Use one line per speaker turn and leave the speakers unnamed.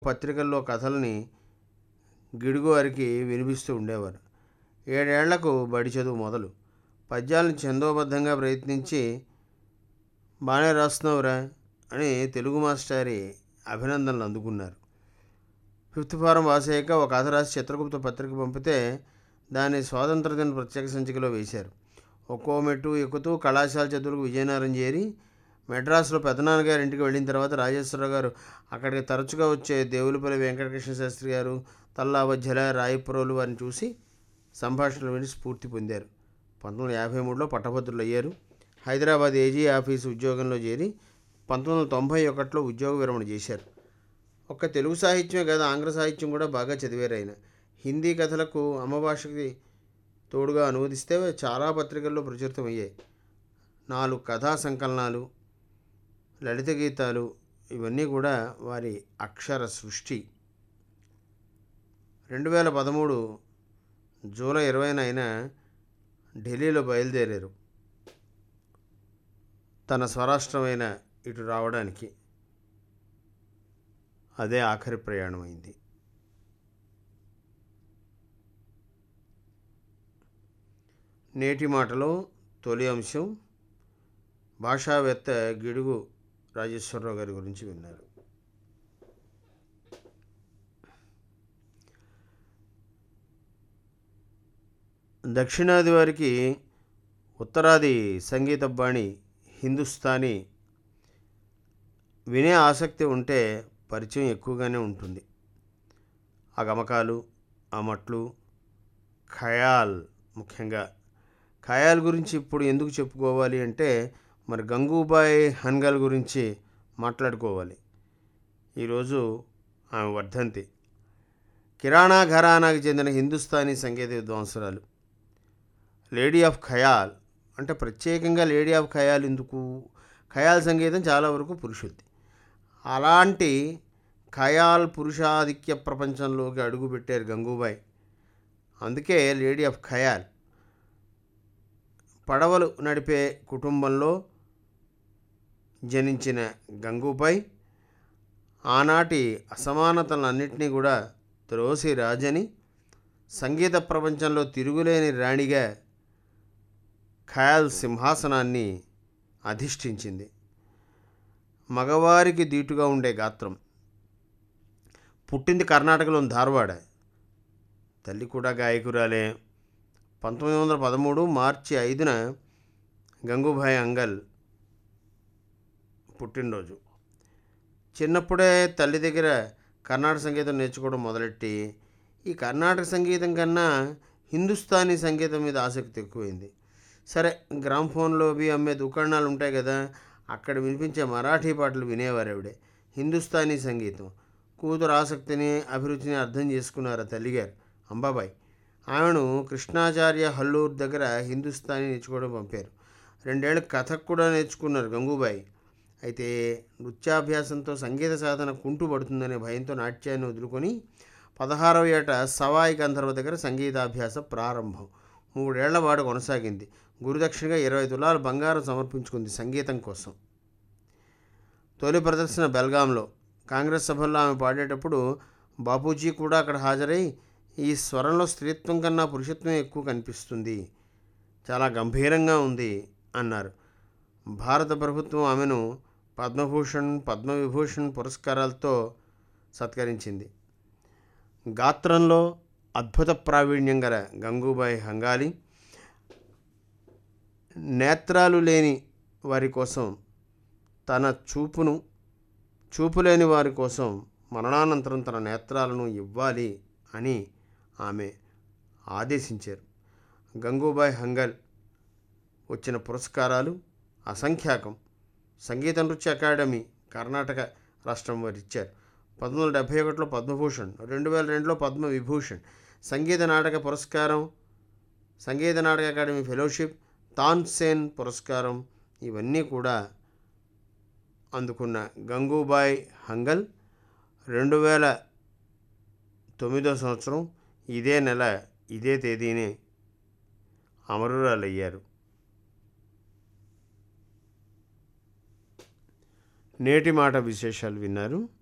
పత్రికల్లో కథల్ని గిడుగువారికి వినిపిస్తూ ఉండేవారు ఏడేళ్లకు బడి చదువు మొదలు పద్యాలను ఛందోబద్ధంగా ప్రయత్నించి బాగానే రాస్తున్నావురా అని తెలుగు మాస్టారి అభినందనలు అందుకున్నారు ఫిఫ్త్ ఫారం వాసయ్యాక ఒక కథ రాసి చిత్రగుప్త పత్రిక పంపితే దాన్ని స్వాతంత్ర దిన ప్రత్యేక సంచికలో వేశారు ఒక్కో మెట్టు ఎక్కుతూ కళాశాల చదువులకు విజయనగరం చేరి మెడ్రాస్లో పెదనాన్నగారి ఇంటికి వెళ్ళిన తర్వాత రాజేశ్వరరావు గారు అక్కడికి తరచుగా వచ్చే దేవులపల్లి వెంకటకృష్ణ శాస్త్రి గారు తల్లావజ్జల రాయపురోలు వారిని చూసి సంభాషణలు విని స్ఫూర్తి పొందారు పంతొమ్మిది వందల యాభై మూడులో పట్టభద్రులు అయ్యారు హైదరాబాద్ ఏజీ ఆఫీసు ఉద్యోగంలో చేరి పంతొమ్మిది వందల తొంభై ఒకటిలో ఉద్యోగ విరమణ చేశారు ఒక్క తెలుగు సాహిత్యమే కాదు ఆంగ్ల సాహిత్యం కూడా బాగా చదివారు ఆయన హిందీ కథలకు అమ్మ భాషకి తోడుగా అనువదిస్తే చాలా పత్రికల్లో ప్రచురితమయ్యాయి నాలుగు కథా సంకలనాలు లలిత గీతాలు ఇవన్నీ కూడా వారి అక్షర సృష్టి రెండు వేల పదమూడు జూలై ఇరవైన ఆయన ఢిల్లీలో బయలుదేరారు తన స్వరాష్ట్రమైన ఇటు రావడానికి అదే ఆఖరి ప్రయాణం అయింది నేటి మాటలో తొలి అంశం భాషావేత్త గిడుగు రాజేశ్వరరావు గారి గురించి విన్నారు దక్షిణాది వారికి ఉత్తరాది సంగీత బాణి హిందుస్థానీ వినే ఆసక్తి ఉంటే పరిచయం ఎక్కువగానే ఉంటుంది ఆ గమకాలు ఆ మట్లు ఖయాల్ ముఖ్యంగా ఖయాల్ గురించి ఇప్పుడు ఎందుకు చెప్పుకోవాలి అంటే మరి గంగూబాయ్ హన్గల్ గురించి మాట్లాడుకోవాలి ఈరోజు ఆమె వర్ధంతి కిరాణా ఘరానాకి చెందిన హిందుస్థానీ సంగీత విద్వాంసురాలు లేడీ ఆఫ్ ఖయాల్ అంటే ప్రత్యేకంగా లేడీ ఆఫ్ ఖయాల్ ఎందుకు ఖయాల్ సంగీతం చాలా వరకు పురుషులది అలాంటి ఖయాల్ పురుషాధిక్య ప్రపంచంలోకి అడుగుపెట్టారు గంగూబాయ్ అందుకే లేడీ ఆఫ్ ఖయాల్ పడవలు నడిపే కుటుంబంలో జనించిన గంగూబాయ్ ఆనాటి అసమానతలన్నింటినీ కూడా త్రోసి రాజని సంగీత ప్రపంచంలో తిరుగులేని రాణిగా ఖయాల్ సింహాసనాన్ని అధిష్ఠించింది మగవారికి దీటుగా ఉండే గాత్రం పుట్టింది కర్ణాటకలోని ధార్వాడ తల్లి కూడా గాయకురాలే పంతొమ్మిది వందల పదమూడు మార్చి ఐదున గంగూభాయ్ అంగల్ పుట్టినరోజు చిన్నప్పుడే తల్లి దగ్గర కర్ణాటక సంగీతం నేర్చుకోవడం మొదలెట్టి ఈ కర్ణాటక సంగీతం కన్నా హిందుస్థానీ సంగీతం మీద ఆసక్తి ఎక్కువైంది సరే గ్రామ్ఫోన్లో అవి అమ్మే దుకాణాలు ఉంటాయి కదా అక్కడ వినిపించే మరాఠీ పాటలు వినేవారు ఆవిడే హిందుస్థానీ సంగీతం కూతురు ఆసక్తిని అభిరుచిని అర్థం చేసుకున్నారు ఆ తల్లిగారు అంబాబాయ్ ఆమెను కృష్ణాచార్య హల్లూర్ దగ్గర హిందుస్థానీ నేర్చుకోవడం పంపారు రెండేళ్ళు కథక్ కూడా నేర్చుకున్నారు గంగూబాయి అయితే నృత్యాభ్యాసంతో సంగీత సాధన కుంటు పడుతుందనే భయంతో నాట్యాన్ని వదులుకొని పదహారవ ఏట సవాయి గంధర్వ దగ్గర సంగీతాభ్యాస ప్రారంభం మూడేళ్ల పాటు కొనసాగింది గురుదక్షిణగా ఇరవై తులాలు బంగారం సమర్పించుకుంది సంగీతం కోసం తొలి ప్రదర్శన బెల్గాంలో కాంగ్రెస్ సభల్లో ఆమె పాడేటప్పుడు బాపూజీ కూడా అక్కడ హాజరై ఈ స్వరంలో స్త్రీత్వం కన్నా పురుషత్వం ఎక్కువ కనిపిస్తుంది చాలా గంభీరంగా ఉంది అన్నారు భారత ప్రభుత్వం ఆమెను పద్మభూషణ్ పద్మవిభూషణ్ పురస్కారాలతో సత్కరించింది గాత్రంలో అద్భుత ప్రావీణ్యం గల గంగూబాయి హంగాలి నేత్రాలు లేని వారి కోసం తన చూపును చూపు లేని వారి కోసం మరణానంతరం తన నేత్రాలను ఇవ్వాలి అని ఆమె ఆదేశించారు గంగూబాయ్ హంగల్ వచ్చిన పురస్కారాలు అసంఖ్యాకం సంగీత నృత్య అకాడమీ కర్ణాటక రాష్ట్రం వారు ఇచ్చారు పంతొమ్మిది వందల డెబ్భై ఒకటిలో పద్మభూషణ్ రెండు వేల రెండులో పద్మ విభూషణ్ సంగీత నాటక పురస్కారం సంగీత నాటక అకాడమీ ఫెలోషిప్ తాన్సేన్ పురస్కారం ఇవన్నీ కూడా అందుకున్న గంగూబాయ్ హంగల్ రెండు వేల తొమ్మిదో సంవత్సరం ఇదే నెల ఇదే తేదీని అమరురాలయ్యారు నేటి మాట విశేషాలు విన్నారు